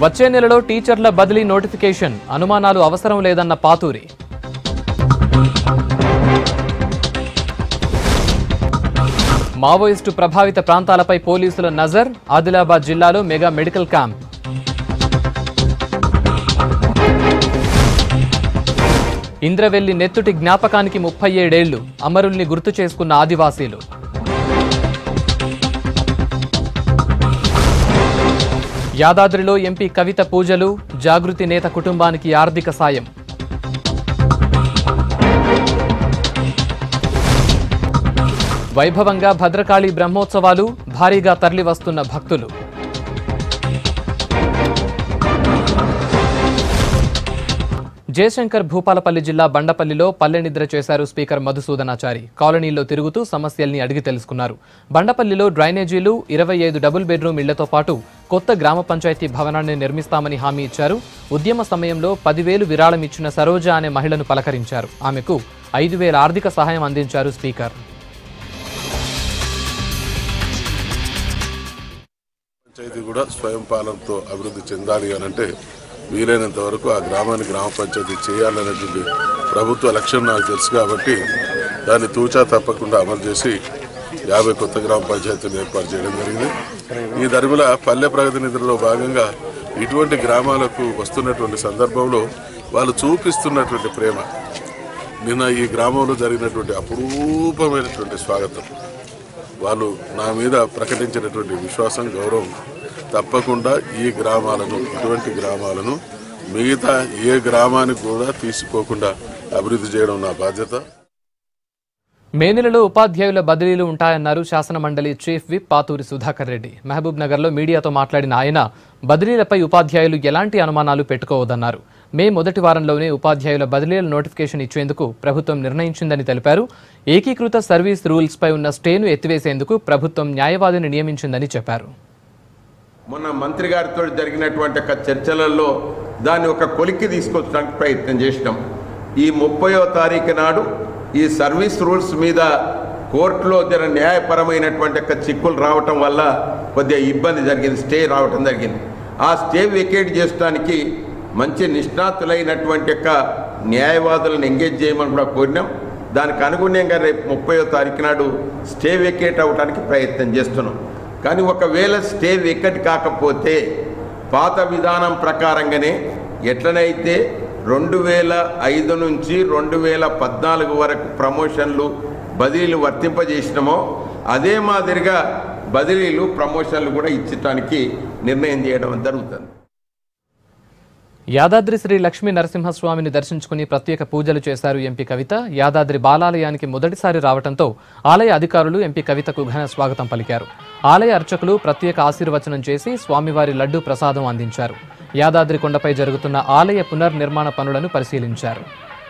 వచ్చే నెలలో టీచర్ల బదిలీ నోటిఫికేషన్ అనుమానాలు అవసరం లేదన్న పాతూరి మావోయిస్టు ప్రభావిత ప్రాంతాలపై పోలీసుల నజర్ ఆదిలాబాద్ జిల్లాలో మెగా మెడికల్ క్యాంప్ ఇంద్రవెల్లి నెత్తుటి జ్ఞాపకానికి ముప్పై ఏడేళ్లు అమరుల్ని గుర్తు చేసుకున్న ఆదివాసీలు యాదాద్రిలో ఎంపీ కవిత పూజలు జాగృతి నేత కుటుంబానికి ఆర్థిక సాయం వైభవంగా భద్రకాళి బ్రహ్మోత్సవాలు భారీగా తరలివస్తున్న భక్తులు జయశంకర్ భూపాలపల్లి జిల్లా బండపల్లిలో పల్లె నిద్ర చేశారు స్పీకర్ మధుసూదనాచారి కాలనీల్లో తిరుగుతూ సమస్యల్ని అడిగి తెలుసుకున్నారు బండపల్లిలో డ్రైనేజీలు ఇరవై ఐదు డబుల్ బెడ్రూమ్ ఇళ్లతో పాటు కొత్త గ్రామ పంచాయతీ భవనాన్ని నిర్మిస్తామని హామీ ఇచ్చారు ఉద్యమ సమయంలో పదివేలు విరాళం ఇచ్చిన సరోజ అనే మహిళను పలకరించారు ఆమెకు ఐదు వేల ఆర్థిక సహాయం అందించారు స్పీకర్ పంచాయతీ కూడా స్వయం పాలనతో అభివృద్ధి చెందాలి అని అంటే వీలైనంత వరకు ఆ గ్రామాన్ని గ్రామ పంచాయతీ చేయాలనేటువంటి ప్రభుత్వ లక్ష్యం నాకు తెలుసు కాబట్టి దాన్ని తూచా తప్పకుండా అమలు చేసి యాభై కొత్త గ్రామ పంచాయతీలు ఏర్పాటు చేయడం జరిగింది ఈ దరిమిల పల్లె ప్రగతి నిధులలో భాగంగా ఇటువంటి గ్రామాలకు వస్తున్నటువంటి సందర్భంలో వాళ్ళు చూపిస్తున్నటువంటి ప్రేమ నిన్న ఈ గ్రామంలో జరిగినటువంటి అపురూపమైనటువంటి స్వాగతం వాళ్ళు నా మీద ప్రకటించినటువంటి విశ్వాసం గౌరవం తప్పకుండా ఈ గ్రామాలను ఇటువంటి గ్రామాలను మిగతా ఏ గ్రామానికి కూడా తీసుకోకుండా అభివృద్ధి చేయడం నా బాధ్యత మే నెలలో ఉపాధ్యాయుల బదిలీలు ఉంటాయన్నారు శాసన మండలి చీఫ్ విప్ పాతూరి సుధాకర్ రెడ్డి మహబూబ్ నగర్లో మీడియాతో మాట్లాడిన ఆయన బదిలీలపై ఉపాధ్యాయులు ఎలాంటి అనుమానాలు పెట్టుకోవద్దన్నారు మే మొదటి వారంలోనే ఉపాధ్యాయుల బదిలీల నోటిఫికేషన్ ఇచ్చేందుకు ప్రభుత్వం నిర్ణయించిందని తెలిపారు ఏకీకృత సర్వీస్ రూల్స్పై ఉన్న స్టేను ఎత్తివేసేందుకు ప్రభుత్వం న్యాయవాదిని నియమించిందని చెప్పారు మొన్న మంత్రి గారితో జరిగినటువంటి ఒక చర్చలలో దాన్ని ఒక కొలిక్కి తీసుకొచ్చడానికి ప్రయత్నం చేసినాం ఈ ముప్పయో తారీఖు నాడు ఈ సర్వీస్ రూల్స్ మీద కోర్టులో జర న్యాయపరమైనటువంటి ఒక చిక్కులు రావటం వల్ల కొద్దిగా ఇబ్బంది జరిగింది స్టే రావటం జరిగింది ఆ స్టే వెకేట్ చేయడానికి మంచి నిష్ణాతులైనటువంటి యొక్క న్యాయవాదులను ఎంగేజ్ చేయమని కూడా కోరినాం దానికి అనుగుణంగా రేపు ముప్పయో తారీఖు నాడు స్టే వెకేట్ అవడానికి ప్రయత్నం చేస్తున్నాం కానీ ఒకవేళ స్టే వెకెట్ కాకపోతే పాత విధానం ప్రకారంగానే ఎట్లనైతే రెండు వేల ఐదు నుంచి రెండు వేల పద్నాలుగు వరకు ప్రమోషన్లు బదిలీలు వర్తింపజేసినామో అదే మాదిరిగా బదిలీలు ప్రమోషన్లు కూడా ఇచ్చటానికి నిర్ణయం చేయడం జరుగుతుంది యాదాద్రి శ్రీ లక్ష్మీ నరసింహస్వామిని దర్శించుకుని ప్రత్యేక పూజలు చేశారు ఎంపీ కవిత యాదాద్రి బాలాలయానికి మొదటిసారి రావడంతో ఆలయ అధికారులు ఎంపీ కవితకు ఘన స్వాగతం పలికారు ఆలయ అర్చకులు ప్రత్యేక ఆశీర్వచనం చేసి స్వామివారి లడ్డూ ప్రసాదం అందించారు యాదాద్రి కొండపై జరుగుతున్న ఆలయ పునర్నిర్మాణ పనులను పరిశీలించారు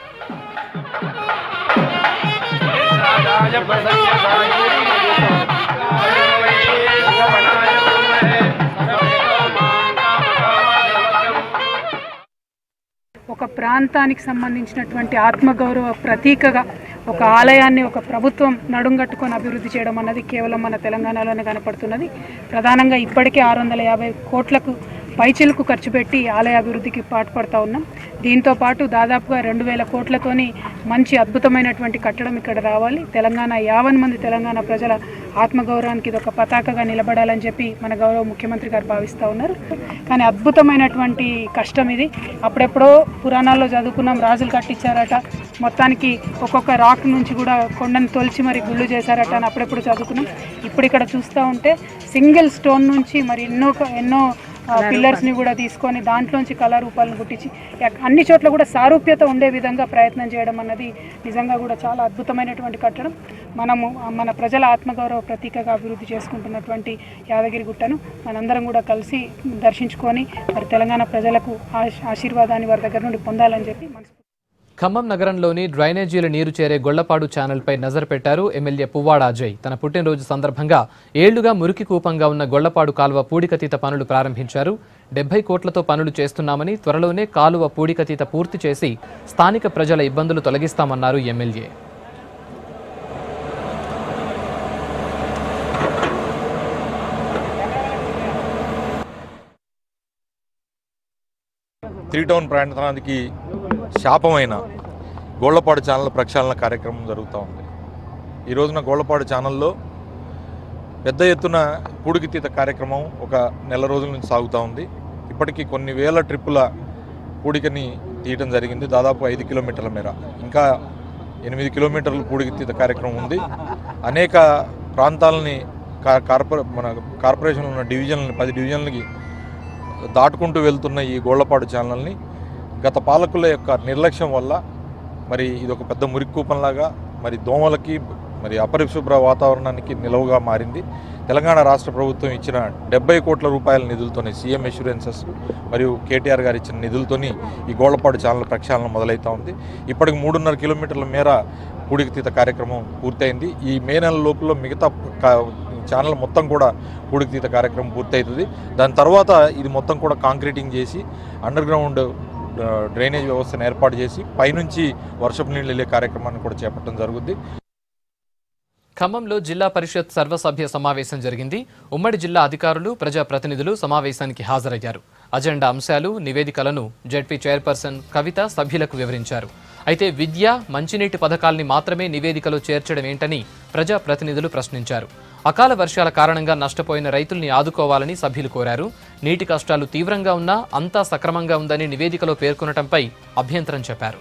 ఒక ప్రాంతానికి సంబంధించినటువంటి ఆత్మగౌరవ ప్రతీకగా ఒక ఆలయాన్ని ఒక ప్రభుత్వం నడుంగట్టుకొని అభివృద్ధి చేయడం అన్నది కేవలం మన తెలంగాణలోనే కనపడుతున్నది ప్రధానంగా ఇప్పటికే ఆరు వందల యాభై కోట్లకు పైచిలకు ఖర్చు పెట్టి ఆలయ అభివృద్ధికి పాటుపడతా ఉన్నాం దీంతో పాటు దాదాపుగా రెండు వేల కోట్లతోని మంచి అద్భుతమైనటువంటి కట్టడం ఇక్కడ రావాలి తెలంగాణ యావన్ మంది తెలంగాణ ప్రజల ఆత్మగౌరవానికి ఇది ఒక పతాకగా నిలబడాలని చెప్పి మన గౌరవ ముఖ్యమంత్రి గారు భావిస్తూ ఉన్నారు కానీ అద్భుతమైనటువంటి కష్టం ఇది అప్పుడెప్పుడో పురాణాల్లో చదువుకున్నాం రాజులు కట్టించారట మొత్తానికి ఒక్కొక్క రాక్ నుంచి కూడా కొండను తొలిచి మరి గుళ్ళు చేశారట అని అప్పుడెప్పుడు చదువుకున్నాం ఇప్పుడు ఇక్కడ చూస్తూ ఉంటే సింగిల్ స్టోన్ నుంచి మరి ఎన్నో ఎన్నో పిల్లర్స్ ని కూడా తీసుకొని దాంట్లోంచి కళారూపాలను గుట్టించి ఎక్- అన్ని చోట్ల కూడా సారూప్యత ఉండే విధంగా ప్రయత్నం చేయడం అన్నది నిజంగా కూడా చాలా అద్భుతమైనటువంటి కట్టడం మనము మన ప్రజల ఆత్మగౌరవ ప్రతీకగా అభివృద్ధి చేసుకుంటున్నటువంటి యాదగిరి గుట్టను మనందరం కూడా కలిసి దర్శించుకొని మరి తెలంగాణ ప్రజలకు ఆశ- ఆశీర్వాదాన్ని వారి దగ్గర నుండి పొందాలని చెప్పి మనసు ఖమ్మం నగరంలోని డ్రైనేజీల నీరు చేరే గొళ్లపాడు ఛానల్పై నజర్ పెట్టారు ఎమ్మెల్యే పువ్వాడ అజయ్ తన పుట్టినరోజు సందర్భంగా ఏళ్లుగా మురికి కూపంగా ఉన్న గొళ్లపాడు కాలువ పూడికతీత పనులు ప్రారంభించారు డెబ్బై కోట్లతో పనులు చేస్తున్నామని త్వరలోనే కాలువ పూడికతీత పూర్తి చేసి స్థానిక ప్రజల ఇబ్బందులు తొలగిస్తామన్నారు ఎమ్మెల్యే త్రీ టౌన్ ప్రాంతానికి శాపమైన గోళ్లపాడు ఛానల్ ప్రక్షాళన కార్యక్రమం జరుగుతూ ఉంది ఈ రోజున గోళ్లపాడు ఛానల్లో పెద్ద ఎత్తున పూడికితీత కార్యక్రమం ఒక నెల రోజుల నుంచి సాగుతూ ఉంది ఇప్పటికీ కొన్ని వేల ట్రిప్పుల పూడికని తీయటం జరిగింది దాదాపు ఐదు కిలోమీటర్ల మేర ఇంకా ఎనిమిది కిలోమీటర్ల పూడికితీత కార్యక్రమం ఉంది అనేక ప్రాంతాలని కా- కార్పొరే మన కార్పొరేషన్ ఉన్న డివిజన్లని పది డివిజన్లకి దాటుకుంటూ వెళ్తున్న ఈ గోళ్లపాడు ఛానల్ని గత పాలకుల యొక్క నిర్లక్ష్యం వల్ల మరి ఇది ఒక పెద్ద మురిక్కూపంలాగా మరి దోమలకి మరి అపరిశుభ్ర వాతావరణానికి నిలవుగా మారింది తెలంగాణ రాష్ట్ర ప్రభుత్వం ఇచ్చిన డెబ్బై కోట్ల రూపాయల నిధులతోని సీఎం ఇన్సూరెన్సెస్ మరియు కేటీఆర్ గారు ఇచ్చిన నిధులతోని ఈ గోళ్లపాడు ఛానల్ ప్రక్షాళన మొదలవుతూ ఉంది ఇప్పటికి మూడున్నర కిలోమీటర్ల మేర పూడికతీత కార్యక్రమం పూర్తయింది ఈ మే నెల లోపల మిగతా కా- ఛానల్ మొత్తం కూడా పూడికతీత కార్యక్రమం పూర్తవుతుంది దాని తర్వాత ఇది మొత్తం కూడా కాంక్రీటింగ్ చేసి అండర్ గ్రౌండ్ ఆ, డ్రైనేజ్ వ్యవస్థను ఏర్పాటు చేసి పైనుంచి వర్షపు నీళ్ళు వెళ్ళే కార్యక్రమాన్ని కూడా చేపట్టడం జరుగుద్ది ఖమ్మంలో జిల్లా పరిషత్ సర్వసభ్య సమావేశం జరిగింది ఉమ్మడి జిల్లా అధికారులు ప్రజాప్రతినిధులు సమావేశానికి హాజరయ్యారు అజెండా అంశాలు నివేదికలను జడ్పీ చైర్పర్సన్ కవిత సభ్యులకు వివరించారు అయితే విద్య మంచినీటి పథకాల్ని మాత్రమే నివేదికలో చేర్చడం ఏంటని ప్రజాప్రతినిధులు ప్రశ్నించారు అకాల వర్షాల కారణంగా నష్టపోయిన రైతుల్ని ఆదుకోవాలని సభ్యులు కోరారు నీటి కష్టాలు తీవ్రంగా ఉన్నా అంతా సక్రమంగా ఉందని నివేదికలో పేర్కొనటంపై అభ్యంతరం చెప్పారు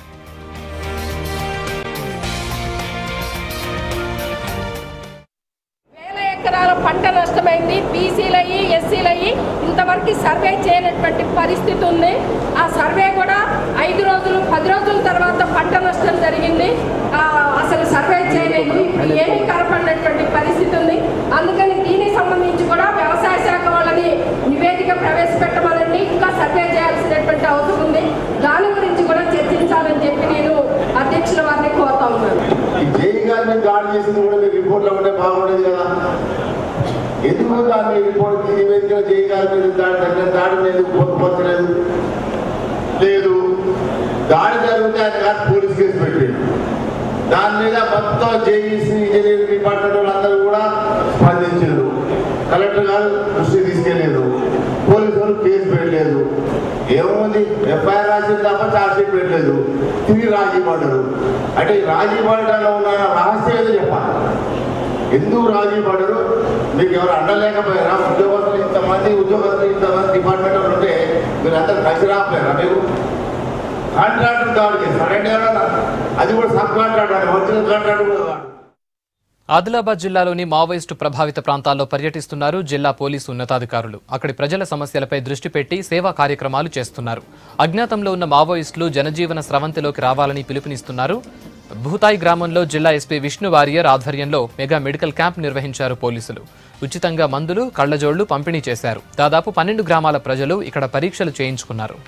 వేల ఎకరాల పంట నష్టమైంది బీసీలయ్యి ఎస్సీలయ్యి ఇంతవరకు సర్వే చేయనటువంటి పరిస్థితి ఉంది ఆ సర్వే కూడా ఐదు రోజులు పది రోజుల తర్వాత పంట నష్టం జరిగింది ఆ, అసలు సర్వే చేయలేదు ఇప్పుడు ఏమీ కనపడినటువంటి పరిస్థితి ఉంది అందుకని దీనికి సంబంధించి కూడా వ్యవసాయ శాఖ వాళ్ళని నివేదిక ప్రవేశపెట్టమనండి ఇంకా సర్వే చేయాల్సినటువంటి అవసరం ఉంది దాని గురించి కూడా చర్చించాలని చెప్పి నేను అధ్యక్షుల వారిని కోరుతా ఉన్నాను ఈ జేఈ గారి మీద దాడి చేసింది కూడా మీరు రిపోర్ట్లో ఉంటే బాగుండేది కదా ఎందుకు దాన్ని రిపోర్ట్ ఈ నివేదికలో జేఈ గారి మీద దాడి తగిన దాడి మీద పొందలేదు లేదు దాడి జరిగితే ఆయన గారు పోలీస్ కేసు పెట్టాడు దాని మీద మొత్తం జేఈసీ ఇంజనీరింగ్ డిపార్ట్మెంట్ వాళ్ళందరూ కూడా స్పందించారు కలెక్టర్ గారు దృష్టి తీసుకెళ్ళలేదు పోలీసు వాళ్ళు కేసు పెట్టలేదు ఏముంది ఎఫ్ఐఆర్ రాసింది తప్ప ఛార్జ్షీట్ పెట్టలేదు తిరిగి రాజీ పడ్డారు అంటే ఈ రాజీ పడటంలో ఉన్న రహస్యం ఏదో చెప్పాలి ఎందుకు రాజీ పడరు మీకు ఎవరు అండలేకపోయారా ఉద్యోగస్తులు ఇంతమంది ఉద్యోగస్తులు ఇంతమంది డిపార్ట్మెంట్ వాళ్ళు ఉంటే మీరు అందరు కలిసి రాకపోయారా మీరు కాంట్రాక్టర్ దాడి చేస్తారు అంటే ఎవరన్నా అది కూడా సబ్ కాంట్రాక్టర్ ఒరిజినల్ కాంట్రాక్టర్ కూడా కాదు ఆదిలాబాద్ జిల్లాలోని మావోయిస్టు ప్రభావిత ప్రాంతాల్లో పర్యటిస్తున్నారు జిల్లా పోలీసు ఉన్నతాధికారులు అక్కడి ప్రజల సమస్యలపై దృష్టి పెట్టి సేవా కార్యక్రమాలు చేస్తున్నారు అజ్ఞాతంలో ఉన్న మావోయిస్టులు జనజీవన స్రవంతిలోకి రావాలని పిలుపునిస్తున్నారు భూతాయి గ్రామంలో జిల్లా ఎస్పీ విష్ణు వారియర్ ఆధ్వర్యంలో మెగా మెడికల్ క్యాంప్ నిర్వహించారు పోలీసులు ఉచితంగా మందులు కళ్లజోళ్లు పంపిణీ చేశారు దాదాపు పన్నెండు గ్రామాల ప్రజలు ఇక్కడ పరీక్షలు చేయించుకున్నారు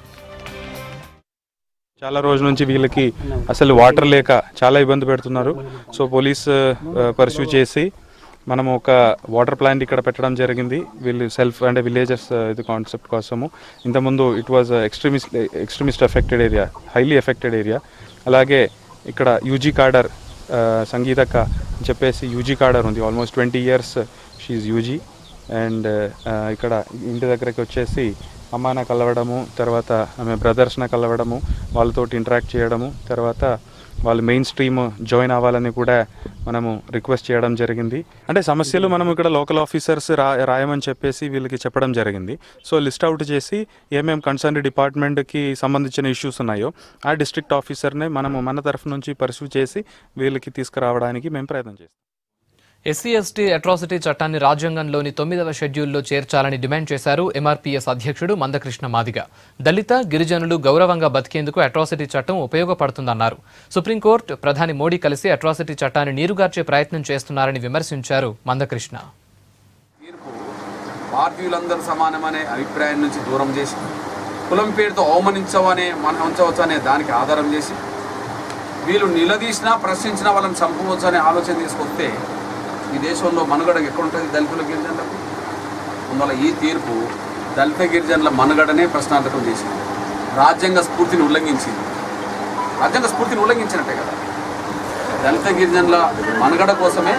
చాలా రోజుల నుంచి వీళ్ళకి అసలు వాటర్ లేక చాలా ఇబ్బంది పెడుతున్నారు సో పోలీస్ పర్సూ చేసి మనం ఒక వాటర్ ప్లాంట్ ఇక్కడ పెట్టడం జరిగింది వీళ్ళు సెల్ఫ్ అంటే విలేజెస్ ఇది కాన్సెప్ట్ కోసము ఇంతకుముందు it was extremist extremist affected area highly affected area అలాగే ఇక్కడ యూజీ కార్డర్ సంగీతక్క అని చెప్పేసి యూజీ కార్డర్ ఉంది ఆల్మోస్ట్ ట్వంటీ ఇయర్స్ షీఈ్ యూజీ అండ్ ఇక్కడ ఇంటి దగ్గరికి వచ్చేసి అమ్మాన కలవడము తర్వాత ఆమె బ్రదర్స్న కలవడము వాళ్ళతోటి ఇంటరాక్ట్ చేయడము తర్వాత వాళ్ళు మెయిన్ స్ట్రీమ్ జాయిన్ అవ్వాలని కూడా మనము రిక్వెస్ట్ చేయడం జరిగింది అంటే సమస్యలు మనం ఇక్కడ లోకల్ ఆఫీసర్స్ రా రాయమని చెప్పేసి వీళ్ళకి చెప్పడం జరిగింది సో లిస్ట్ అవుట్ చేసి ఏమేం కన్సర్న్ డిపార్ట్మెంట్కి సంబంధించిన ఇష్యూస్ ఉన్నాయో ఆ డిస్ట్రిక్ట్ ఆఫీసర్ని మనము మన తరఫు నుంచి పర్సూ చేసి వీళ్ళకి తీసుకురావడానికి మేము ప్రయత్నం చేస్తాం ఎస్సీ ఎస్టీ అట్రాసిటీ చట్టాన్ని రాజ్యాంగంలోని తొమ్మిదవ షెడ్యూల్లో చేర్చాలని డిమాండ్ చేశారు ఎంఆర్పీఎస్ అధ్యక్షుడు మందకృష్ణ మాదిగ దళిత గిరిజనులు గౌరవంగా బతికేందుకు అట్రాసిటీ చట్టం ఉపయోగపడుతుందన్నారు సుప్రీంకోర్టు ప్రధాని మోడీ కలిసి అట్రాసిటీ చట్టాన్ని నీరుగార్చే ప్రయత్నం చేస్తున్నారని విమర్శించారు మందకృష్ణ తీర్పు భారతీయులందరూ సమానమనే అభిప్రాయం నుంచి దూరం చేసి కులం పేరుతో అవమానించవనే మన ఉంచవచ్చు అనే దానికి ఆధారం చేసి వీళ్ళు నిలదీసినా ప్రశ్నించినా వాళ్ళని చంపవచ్చు అనే ఆలోచన తీసుకొస్తే ఈ దేశంలో మనుగడ ఎక్కడుంటుంది దళితుల గిరిజనులకు అందువల్ల ఈ తీర్పు దళిత గిరిజనుల మనుగడనే ప్రశ్నార్థకం చేసింది రాజ్యాంగ స్ఫూర్తిని ఉల్లంఘించింది రాజ్యాంగ స్ఫూర్తిని ఉల్లంఘించినట్టే కదా దళిత గిరిజనుల మనుగడ కోసమే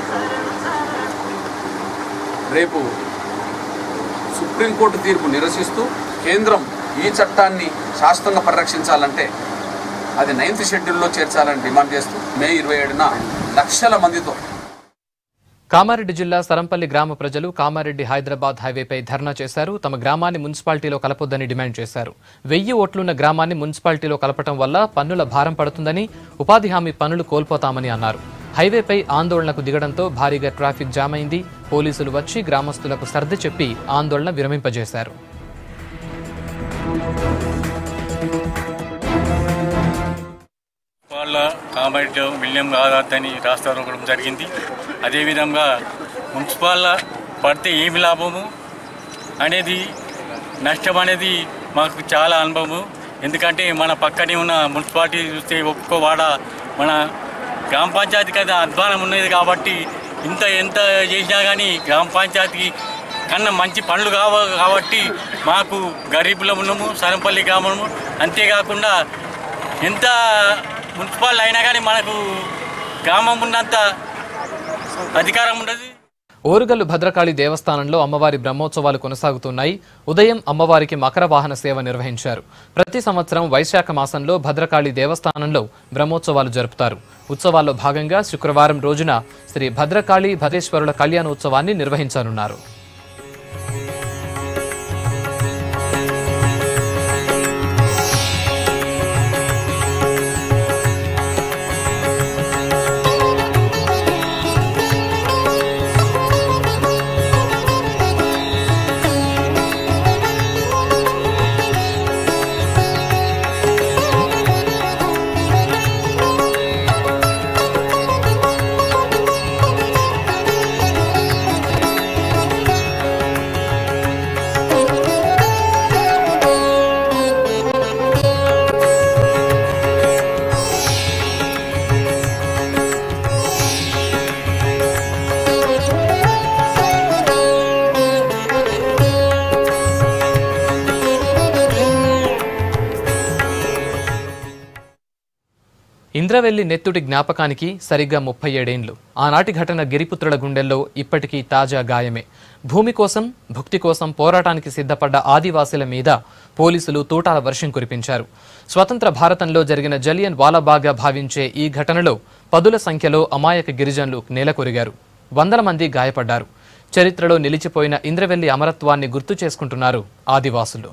రేపు సుప్రీంకోర్టు తీర్పు నిరసిస్తూ కేంద్రం ఈ చట్టాన్ని శాశ్వతంగా పరిరక్షించాలంటే అది నైన్త్ షెడ్యూల్లో చేర్చాలని డిమాండ్ చేస్తూ మే ఇరవై ఏడున లక్షల మందితో కామారెడ్డి జిల్లా సరంపల్లి గ్రామ ప్రజలు కామారెడ్డి హైదరాబాద్ హైవేపై ధర్నా చేశారు తమ గ్రామాన్ని మున్సిపాలిటీలో కలపొద్దని డిమాండ్ చేశారు వెయ్యి ఓట్లున్న గ్రామాన్ని మున్సిపాలిటీలో కలపటం వల్ల పన్నుల భారం పడుతుందని ఉపాధి హామీ పనులు కోల్పోతామని అన్నారు హైవేపై ఆందోళనకు దిగడంతో భారీగా ట్రాఫిక్ జామ్ అయింది పోలీసులు వచ్చి గ్రామస్తులకు సర్ది చెప్పి ఆందోళన విరమింపజేశారు వాళ్ళ కామారెడ్డిలో విలియం కాదని రాస్తారు ఒకడం జరిగింది అదేవిధంగా మున్సిపాల్ పడితే ఏమి లాభము అనేది నష్టం అనేది మాకు చాలా అనుభవము ఎందుకంటే మన పక్కనే ఉన్న మున్సిపాలిటీ చూస్తే ఒక్కో వాడ మన గ్రామ పంచాయతీకి అది అధ్వానం ఉన్నది కాబట్టి ఇంత ఎంత చేసినా కానీ గ్రామ పంచాయతీకి కన్నా మంచి పనులు కావ కాబట్టి మాకు గరీబులో ఉన్నాము సరంపల్లి గ్రామము అంతేకాకుండా ఎంత మున్సిపాల్ అయినా కానీ మనకు గ్రామం ఉన్నంత అధికారం ఉండదు ఓరుగల్లు భద్రకాళి దేవస్థానంలో అమ్మవారి బ్రహ్మోత్సవాలు కొనసాగుతున్నాయి ఉదయం అమ్మవారికి మకర వాహన సేవ నిర్వహించారు ప్రతి సంవత్సరం వైశాఖ మాసంలో భద్రకాళి దేవస్థానంలో బ్రహ్మోత్సవాలు జరుపుతారు ఉత్సవాల్లో భాగంగా శుక్రవారం రోజున శ్రీ భద్రకాళి భద్రేశ్వరుల కళ్యాణోత్సవాన్ని నిర్వహించనున్నారు ఇంద్రవెల్లి నెత్తుటి జ్ఞాపకానికి సరిగ్గా ముప్పై ఏడేండ్లు ఆనాటి ఘటన గిరిపుత్రుల గుండెల్లో ఇప్పటికీ తాజా గాయమే భూమి కోసం భుక్తి కోసం పోరాటానికి సిద్ధపడ్డ ఆదివాసీల మీద పోలీసులు తూటాల వర్షం కురిపించారు స్వతంత్ర భారతంలో జరిగిన జలియన్ వాలాబాగ్గా భావించే ఈ ఘటనలో పదుల సంఖ్యలో అమాయక గిరిజనులు నేలకొరిగారు వందల మంది గాయపడ్డారు చరిత్రలో నిలిచిపోయిన ఇంద్రవెల్లి అమరత్వాన్ని గుర్తు చేసుకుంటున్నారు ఆదివాసులు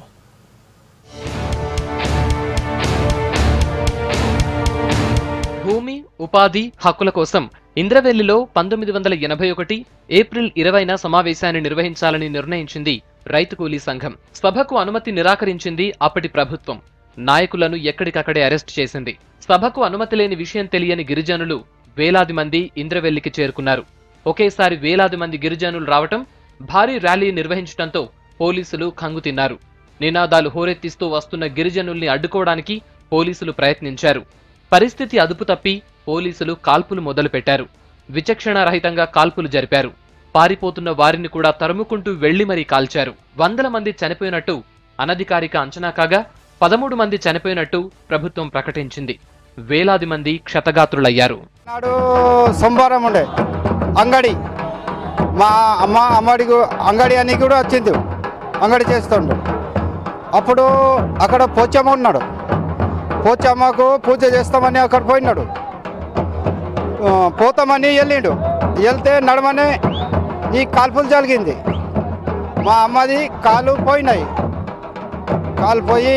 భూమి ఉపాధి హక్కుల కోసం ఇంద్రవెల్లిలో పంతొమ్మిది వందల ఎనభై ఒకటి ఏప్రిల్ ఇరవైన సమావేశాన్ని నిర్వహించాలని నిర్ణయించింది రైతు కూలీ సంఘం సభకు అనుమతి నిరాకరించింది అప్పటి ప్రభుత్వం నాయకులను ఎక్కడికక్కడే అరెస్ట్ చేసింది సభకు అనుమతి లేని విషయం తెలియని గిరిజనులు వేలాది మంది ఇంద్రవెల్లికి చేరుకున్నారు ఒకేసారి వేలాది మంది గిరిజనులు రావటం భారీ ర్యాలీ నిర్వహించడంతో పోలీసులు కంగు తిన్నారు నినాదాలు హోరెత్తిస్తూ వస్తున్న గిరిజనుల్ని అడ్డుకోవడానికి పోలీసులు ప్రయత్నించారు పరిస్థితి అదుపు తప్పి పోలీసులు కాల్పులు మొదలుపెట్టారు విచక్షణారహితంగా కాల్పులు జరిపారు పారిపోతున్న వారిని కూడా తరుముకుంటూ వెళ్లి మరీ కాల్చారు వందల మంది చనిపోయినట్టు అనధికారిక అంచనా కాగా పదమూడు మంది చనిపోయినట్టు ప్రభుత్వం ప్రకటించింది వేలాది మంది క్షతగాత్రులయ్యారు నాడు సోమవారం ఉండే అంగడి మా అమ్మ అమ్మడి గు- అంగడి అని కూడా వచ్చింది అంగడి చేస్తుండు అప్పుడు అక్కడ పోచమ్మ ఉన్నాడు పోచమ్మకు పూజ చేస్తామని అక్కడ పోయినాడు ఆ, పోతామని వెళ్ళిండు వెళ్తే నడమనే ఈ కాల్పులు జరిగింది మా అమ్మది కాలు పోయినాయి కాలు పోయి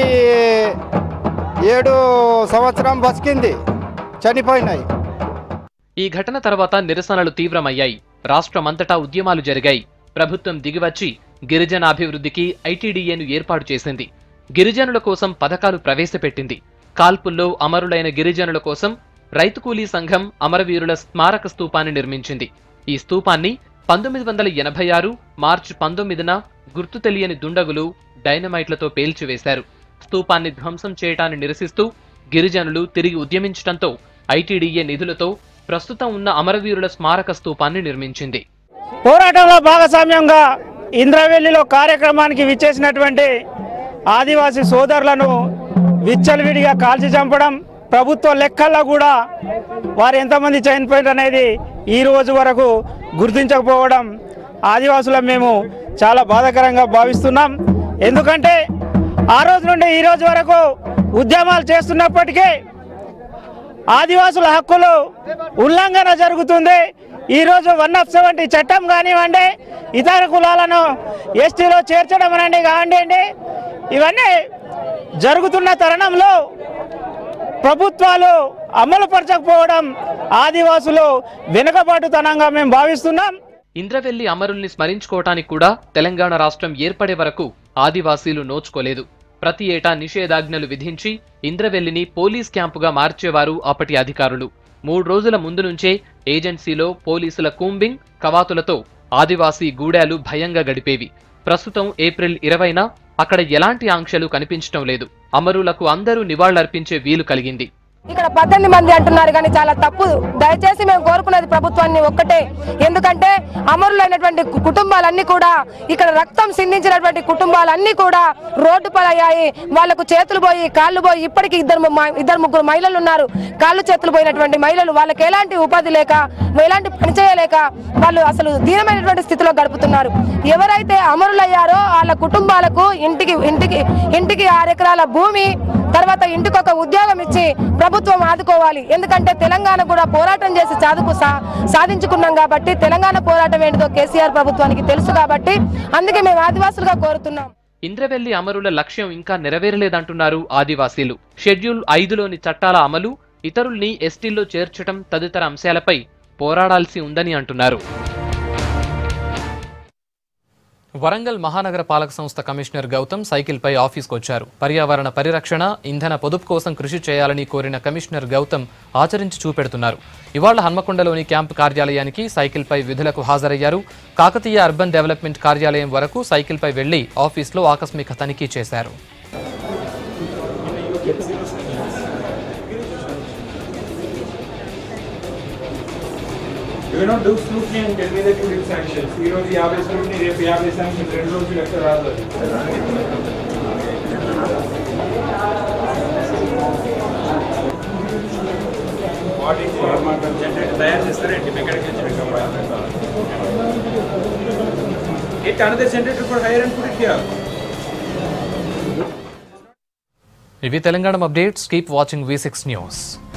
ఏడు సంవత్సరం బతికింది చనిపోయినాయి ఈ ఘటన తర్వాత నిరసనలు తీవ్రమయ్యాయి రాష్ట్రమంతటా ఉద్యమాలు జరిగాయి ప్రభుత్వం దిగివచ్చి గిరిజన అభివృద్ధికి ఐటీడీఏను ఏర్పాటు చేసింది గిరిజనుల కోసం పథకాలు ప్రవేశపెట్టింది కాల్పుల్లో అమరులైన గిరిజనుల కోసం రైతు కూలీ సంఘం అమరవీరుల స్మారక స్తూపాన్ని నిర్మించింది ఈ స్తూపాన్ని పంతొమ్మిది వందల ఎనభై ఆరు మార్చి పంతొమ్మిదిన గుర్తు తెలియని దుండగులు డైనమైట్లతో పేల్చివేశారు స్తూపాన్ని ధ్వంసం చేయటాన్ని నిరసిస్తూ గిరిజనులు తిరిగి ఉద్యమించడంతో ఐటీడీఏ నిధులతో ప్రస్తుతం ఉన్న అమరవీరుల స్మారక స్తూపాన్ని నిర్మించింది పోరాటంలో భాగస్వామ్యంగా ఇంద్రవెల్లిలో కార్యక్రమానికి విచ్చేసినటువంటి ఆదివాసీ సోదరులను విచ్చలవిడిగా కాల్చి చంపడం ప్రభుత్వ లెక్కల్లో కూడా వారు ఎంతమంది చనిపోయారు అనేది ఈ రోజు వరకు గుర్తించకపోవడం ఆదివాసుల మేము చాలా బాధాకరంగా భావిస్తున్నాం ఎందుకంటే ఆ రోజు నుండి ఈ రోజు వరకు ఉద్యమాలు చేస్తున్నప్పటికీ ఆదివాసుల హక్కులు ఉల్లంఘన జరుగుతుంది ఈరోజు వన్ ఆఫ్ సెవెంటీ చట్టం కానివ్వండి ఇతర కులాలను ఎస్టీలో చేర్చడం అనండి కానివ్వండి ఇవన్నీ జరుగుతున్న తరుణంలో ప్రభుత్వాలు అమలు పరచకపోవడం ఆదివాసులు వెనుకబాటుతనంగా మేము భావిస్తున్నాం ఇంద్రవెల్లి అమరుల్ని స్మరించుకోవటానికి కూడా తెలంగాణ రాష్ట్రం ఏర్పడే వరకు ఆదివాసీలు నోచుకోలేదు ప్రతి ఏటా నిషేధాజ్ఞలు విధించి ఇంద్రవెల్లిని పోలీస్ క్యాంపుగా మార్చేవారు అప్పటి అధికారులు మూడు రోజుల ముందు నుంచే ఏజెన్సీలో పోలీసుల కూంబింగ్ కవాతులతో ఆదివాసీ గూడాలు భయంగా గడిపేవి ప్రస్తుతం ఏప్రిల్ ఇరవైన అక్కడ ఎలాంటి ఆంక్షలు కనిపించటం లేదు అమరులకు అందరూ నివాళులర్పించే వీలు కలిగింది ఇక్కడ పద్దెనిమిది మంది అంటున్నారు కానీ చాలా తప్పు దయచేసి మేము కోరుకున్నది ప్రభుత్వాన్ని ఒక్కటే ఎందుకంటే అమరులైనటువంటి కు- కుటుంబాలన్నీ కూడా ఇక్కడ రక్తం సిందించినటువంటి కుటుంబాలన్నీ కూడా రోడ్డు పాలయ్యాయి వాళ్ళకు చేతులు పోయి కాళ్ళు పోయి ఇప్పటికీ ఇద్దరు మ- ఇద్దరు ముగ్గురు మహిళలు ఉన్నారు కాళ్ళు చేతులు పోయినటువంటి మహిళలు వాళ్ళకి ఎలాంటి ఉపాధి లేక ఎలాంటి పని చేయలేక వాళ్ళు అసలు దీనమైనటువంటి స్థితిలో గడుపుతున్నారు ఎవరైతే అమరులయ్యారో వాళ్ళ కుటుంబాలకు ఇంటికి ఇంటికి ఇంటికి ఆరు ఎకరాల భూమి తర్వాత ఇంటికి ఒక ఉద్యోగం ఇచ్చి ప్రభుత్వం ఆదుకోవాలి ఎందుకంటే తెలంగాణ కూడా పోరాటం చేసి చదువు సా- సాధించుకున్నాం కాబట్టి తెలంగాణ పోరాటం ఏంటిదో కేసీఆర్ ప్రభుత్వానికి తెలుసు కాబట్టి అందుకే మేము ఆదివాసులుగా కోరుతున్నాం ఇంద్రవెల్లి అమరుల లక్ష్యం ఇంకా నెరవేరలేదంటున్నారు ఆదివాసీలు షెడ్యూల్ ఐదులోని చట్టాల అమలు ఇతరుల్ని ఎస్టీల్లో చేర్చటం తదితర అంశాలపై పోరాడాల్సి ఉందని అంటున్నారు వరంగల్ మహానగర పాలక సంస్థ కమిషనర్ గౌతమ్ సైకిల్పై ఆఫీస్కు వచ్చారు పర్యావరణ పరిరక్షణ ఇంధన పొదుపు కోసం కృషి చేయాలని కోరిన కమిషనర్ గౌతమ్ ఆచరించి చూపెడుతున్నారు ఇవాళ హన్మకొండలోని క్యాంపు కార్యాలయానికి సైకిల్పై విధులకు హాజరయ్యారు కాకతీయ అర్బన్ డెవలప్మెంట్ కార్యాలయం వరకు సైకిల్పై వెళ్లి ఆఫీస్లో ఆకస్మిక తనిఖీ చేశారు You not do scrutiny and tell me that you did sanctions. ఈ రోజు యాభై scrutiny, రేపు యాభై sanctions, రెండు రోజులు ఎక్కడ రాదు అది. Audit మాకు జనరేటర్ తయారు చేస్తారేంటి mechanical engineering Get another generator for hire and put it here. ఇవి Telangana updates keep watching V six news